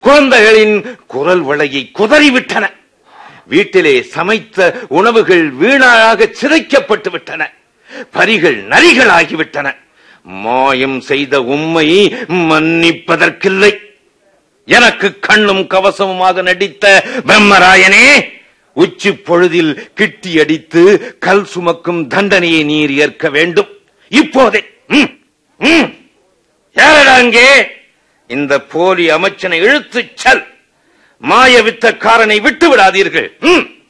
குழந்தைகளின் குரல் வளையை குதறிவிட்டன வீட்டிலே சமைத்த உணவுகள் வீணாக சிதைக்கப்பட்டு விட்டன பரிகள் நரிகளாகிவிட்டன மாயம் செய்த உண்மை மன்னிப்பதற்கில்லை எனக்கு கண்ணும் கவசமுமாக நடித்த பிரம்மராயனே உச்சி பொழுதில் கிட்டி அடித்து கல் சுமக்கும் தண்டனையை நீர் ஏற்க வேண்டும் இப்போதே ம், ம். யாரடா அங்கே இந்த போலி அமைச்சனை இழுத்துச் செல் மாய வித்தக்காரனை விட்டு விடாதீர்கள் ம்